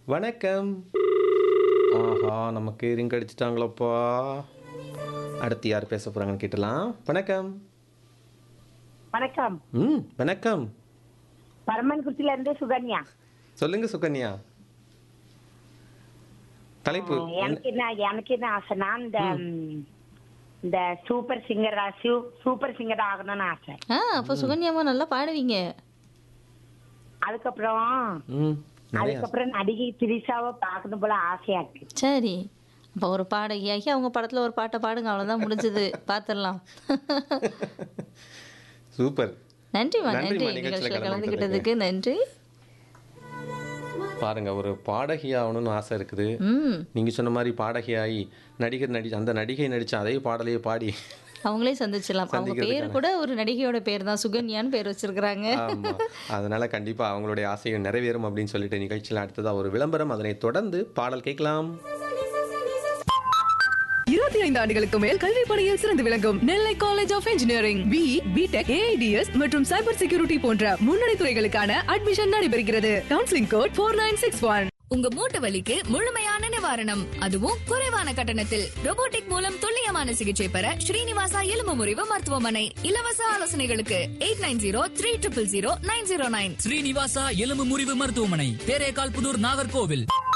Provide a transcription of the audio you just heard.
வணக்கம் ஆஹா நமக்கு ரிங் அடிச்சிட்டாங்களப்பா அடுத்து யார் பேச போறாங்கன்னு கேட்டலாம் வணக்கம் வணக்கம் ம் வணக்கம் பரமன்குறிச்சில இருந்து சுகன்யா சொல்லுங்க சுகன்யா தலைப்பு அஹ் எனக்கு என்ன எனக்கு என்ன ஆசைனா இந்த ம், இந்த சூப்பர் சிங்கரா சூப்பர் சிங்கர் ஆகணும்னு ஆசை ஆ அப்போ சுகன்யாமா நல்லா பாடுவீங்க அதுக்கப்புறம் ம் நிறைய அதுக்கப்புறம் நடிகை திரிசாவை பார்க்கணும் போல ஆசையா இருக்கு சரி அப்போ ஒரு பாடகியாகி அவங்க படத்தில் ஒரு பாட்டை பாடுங்க அவ்வளோதான் முடிஞ்சது பார்த்துடலாம் சூப்பர் நன்றிம்மா நன்றிம்மா, நன்றி நிகழ்ச்சியில நிகழ்ச்சியில் கலந்துக்கிட்டதுக்கு. கலந்துக்கிட்டதுக்கு நன்றி பாருங்க ஒரு பாடகி ஆகணும்னு ஆசை இருக்குது ம் நீங்க சொன்ன மாதிரி பாடகியாகி நடிகர் நடி அந்த நடிகை நடிச்ச அதே பாடலையே பாடி அவங்களே சந்திச்சிடலாம் அவங்க பேர் சந்திக்கிறதுக்கான- கூட ஒரு நடிகையோட பேர் தான் சுகன்யான்னு பேர் வச்சிருக்கிறாங்க ஆமா அதனால கண்டிப்பா அவங்களுடைய ஆசையும் நிறைவேறும் அப்படின்னு சொல்லிட்டு நிகழ்ச்சியில் அடுத்ததா ஒரு விளம்பரம் அதனை தொடர்ந்து பாடல் கேட்கலாம் இருபத்தி ஐந்து ஆண்டுகளுக்கு மேல் கல்வி பணியில் சிறந்து விளங்கும் Nellai college of engineering B BTech AI DS மற்றும் சைபர் செக்யூரிட்டி போன்ற முன்னணி துறைகளுக்கான அட்மிஷன் நடைபெறுகிறது counselling code four nine six one உங்க மூட்டு வலிக்கு முழுமையான நிவாரணம் அதுவும் குறைவான கட்டணத்தில் robotic மூலம் துல்லியமான சிகிச்சை பெற ஸ்ரீனிவாசா எலும்பு முறிவு மருத்துவமனை இலவச ஆலோசனைகளுக்கு eight nine zero three triple zero nine zero nine Srinivasa எலும்பு முறிவு மருத்துவமனை தேரேகால் புதூர் நாகர்கோவில்